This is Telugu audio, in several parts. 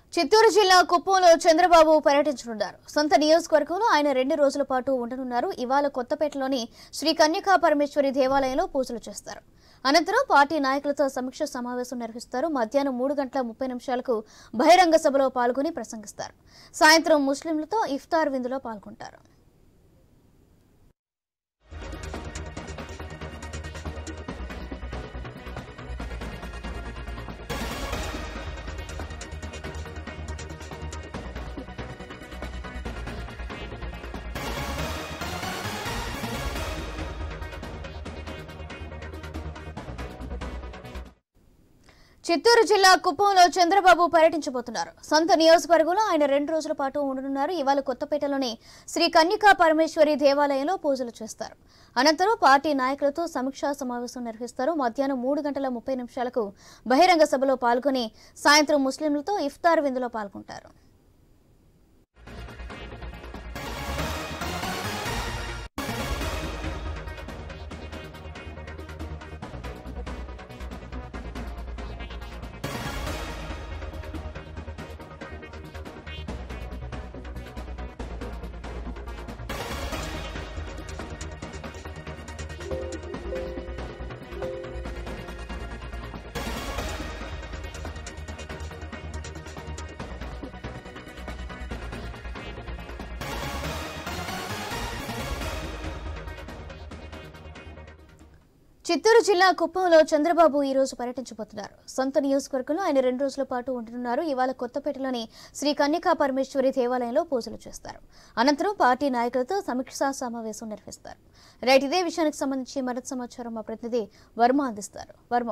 చిత్తూరు జిల్లా కుప్పంలో చంద్రబాబు పర్యటించనున్నారు సొంత నియోజకవర్గంలో ఆయన రెండు రోజుల పాటు ఉండనున్నారు ఇవాళ కొత్తపేటలోని శ్రీ కన్యకా పరమేశ్వరి దేవాలయంలో పూజలు చేస్తారు అనంతరం పార్టీ నాయకులతో సమీక్ష సమావేశం నిర్వహిస్తారు మధ్యాహ్నం మూడు గంటల ముప్పై నిమిషాలకు బహిరంగ సభలో పాల్గొని ప్రసంగిస్తారు సాయంత్రం ముస్లింలతో ఇఫ్తార్ విందులో పాల్గొంటారు చిత్తూరు జిల్లా కుప్పంలో చంద్రబాబు పర్యటించబోతున్నారు సొంత నియోజకవర్గంలో ఆయన రెండు రోజుల పాటు ఉండనున్నారు ఇవాళ కొత్తపేటలోని శ్రీ కన్యకా పరమేశ్వరి దేవాలయంలో పూజలు చేస్తారు అనంతరం పార్టీ నాయకులతో సమీక్షా సమావేశం నిర్వహిస్తారు మధ్యాహ్నం మూడు గంటల ముప్పై నిమిషాలకు బహిరంగ సభలో పాల్గొని సాయంత్రం ముస్లింలతో ఇఫ్తార్ విందులో పాల్గొంటారు చిత్తూరు జిల్లా కుప్పంలో చంద్రబాబు ఈ రోజు పర్యటించబోతున్నారు సొంత నియోజకవర్గంలో ఆయన రెండు రోజుల పాటు ఉంటున్నారు ఇవాళ కొత్తపేటలోని శ్రీ కన్యకా పరమేశ్వరి దేవాలయంలో పూజలు చేస్తారు అనంతరం పార్టీ నాయకులతో సమీక్షా సమావేశం నిర్వహిస్తారు రైట్ ఇదే విషయానికి సంబంధించి మరింత సమాచారం మా ప్రతినిధి వర్మ అందిస్తారు వర్మ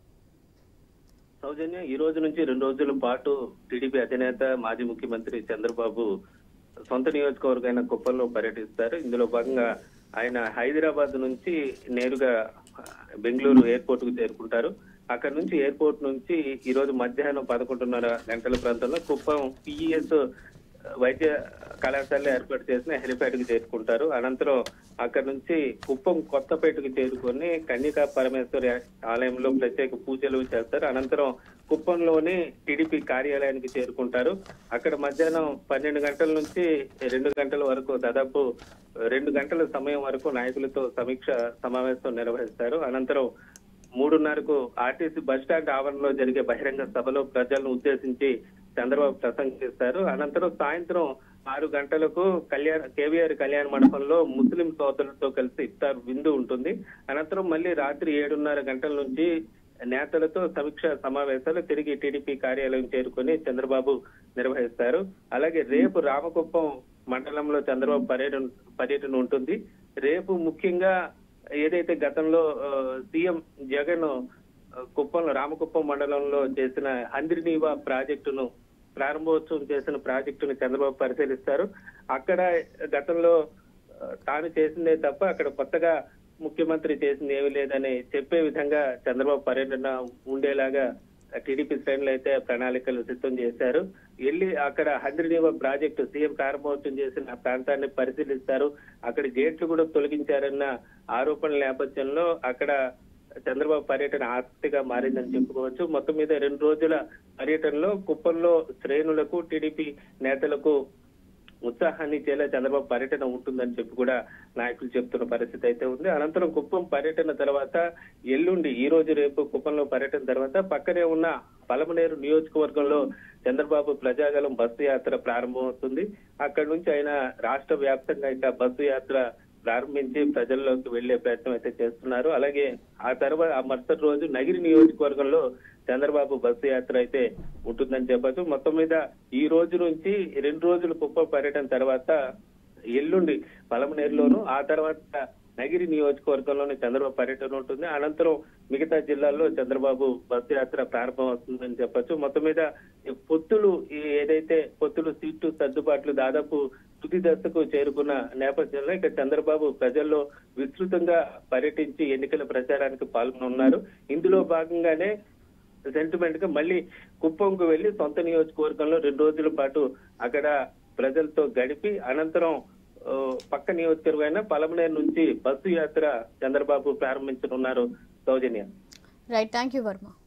సౌజన్య ఈ రోజు నుంచి రెండు రోజుల పాటు టీడీపీ అధినేత మాజీ ముఖ్యమంత్రి చంద్రబాబు సొంత నియోజకవర్గమైన కుప్పంలో పర్యటిస్తారు ఇందులో భాగంగా ఆయన హైదరాబాద్ నుంచి నేరుగా బెంగళూరు ఎయిర్పోర్ట్ కు చేరుకుంటారు అక్కడ నుంచి ఎయిర్పోర్ట్ నుంచి ఈ రోజు మధ్యాహ్నం పదకొండున్నర గంటల ప్రాంతంలో కుప్పం పిఈఎస్ వైద్య కళాశాలలో ఏర్పాటు చేసిన హెలిప్యాడ్ కి చేరుకుంటారు అనంతరం అక్కడ నుంచి కుప్పం కొత్తపేటకు చేరుకొని కన్యకా పరమేశ్వరి ఆలయంలో ప్రత్యేక పూజలు చేస్తారు అనంతరం కుప్పంలోని టీడీపీ కార్యాలయానికి చేరుకుంటారు అక్కడ మధ్యాహ్నం పన్నెండు గంటల నుంచి రెండు గంటల వరకు దాదాపు రెండు గంటల సమయం వరకు నాయకులతో సమీక్ష సమావేశం నిర్వహిస్తారు అనంతరం మూడున్నరకు ఆర్టీసీ బస్ స్టాండ్ ఆవరణలో జరిగే బహిరంగ సభలో ప్రజలను ఉద్దేశించి చంద్రబాబు ప్రసంగిస్తారు అనంతరం సాయంత్రం ఆరు గంటలకు కళ్యాణ కేవీఆర్ కళ్యాణ మండపంలో ముస్లిం సోదరులతో కలిసి ఇఫ్తార్ విందు ఉంటుంది అనంతరం మళ్ళీ రాత్రి ఏడున్నర గంటల నుంచి నేతలతో సమీక్ష సమావేశాలు తిరిగి టీడీపీ కార్యాలయం చేరుకొని చంద్రబాబు నిర్వహిస్తారు అలాగే రేపు రామకుప్పం మండలంలో చంద్రబాబు పర్యటన పర్యటన ఉంటుంది రేపు ముఖ్యంగా ఏదైతే గతంలో ఆ, సీఎం జగన్ ఆ, కుప్పంలో రామకుప్పం మండలంలో చేసిన హంద్రినీవా ప్రాజెక్టును ప్రారంభోత్సవం చేసిన ప్రాజెక్టును చంద్రబాబు పరిశీలిస్తారు అక్కడ గతంలో ఆ, తాను చేసిందే తప్ప అక్కడ కొత్తగా ముఖ్యమంత్రి చేసింది ఏమీ లేదని చెప్పే విధంగా చంద్రబాబు పర్యటన ఉండేలాగా టీడీపీ శ్రేణులు అయితే ప్రణాళికలు సిద్ధం చేశారు వెళ్ళి అక్కడ హంద్రినీవ ప్రాజెక్టు సీఎం ప్రారంభోత్సవం చేసిన ఆ ప్రాంతాన్ని పరిశీలిస్తారు అక్కడ గేట్లు కూడా తొలగించారన్న ఆరోపణల నేపథ్యంలో అక్కడ చంద్రబాబు పర్యటన ఆసక్తిగా మారిందని చెప్పుకోవచ్చు మొత్తం మీద రెండు రోజుల పర్యటనలో కుప్పంలో శ్రేణులకు టీడీపీ నేతలకు ఉత్సాహాన్ని ఇచ్చేలా చంద్రబాబు పర్యటన ఉంటుందని చెప్పి కూడా నాయకులు చెప్తున్న పరిస్థితి అయితే ఉంది అనంతరం కుప్పం పర్యటన తర్వాత ఎల్లుండి ఈ రోజు రేపు కుప్పంలో పర్యటన తర్వాత పక్కనే ఉన్న పలమనేరు నియోజకవర్గంలో చంద్రబాబు ప్రజాగలం బస్సు యాత్ర ప్రారంభమవుతుంది అక్కడి నుంచి ఆయన రాష్ట్ర వ్యాప్తంగా ఇంకా బస్సు యాత్ర ప్రారంభించి ప్రజల్లోకి వెళ్లే ప్రయత్నం అయితే చేస్తున్నారు అలాగే ఆ తర్వాత ఆ మరుసటి రోజు నగిరి నియోజకవర్గంలో చంద్రబాబు బస్సు యాత్ర అయితే ఉంటుందని చెప్పచ్చు మొత్తం మీద ఈ రోజు నుంచి రెండు రోజులు కుప్ప పర్యటన తర్వాత ఎల్లుండి పలమనేరులోను ఆ తర్వాత నగిరి నియోజకవర్గంలోనే చంద్రబాబు పర్యటన ఉంటుంది అనంతరం మిగతా జిల్లాల్లో చంద్రబాబు బస్సు యాత్ర ప్రారంభం అవుతుందని చెప్పొచ్చు మొత్తం మీద ఈ పొత్తులు ఈ ఏదైతే పొత్తులు సీట్లు సర్దుబాట్లు దాదాపు తుది దశకు చేరుకున్న నేపథ్యంలో ఇక చంద్రబాబు ప్రజల్లో విస్తృతంగా పర్యటించి ఎన్నికల ప్రచారానికి పాల్గొనున్నారు ఇందులో భాగంగానే సెంటిమెంట్ గా మళ్ళీ కుప్పంకు వెళ్లి సొంత నియోజకవర్గంలో రెండు రోజుల పాటు అక్కడ ప్రజలతో గడిపి అనంతరం ఆ, పక్క నియోజకవర్గమైన పలమనేరు నుంచి బస్సు యాత్ర చంద్రబాబు ప్రారంభించనున్నారు Soujanya right thank you Varma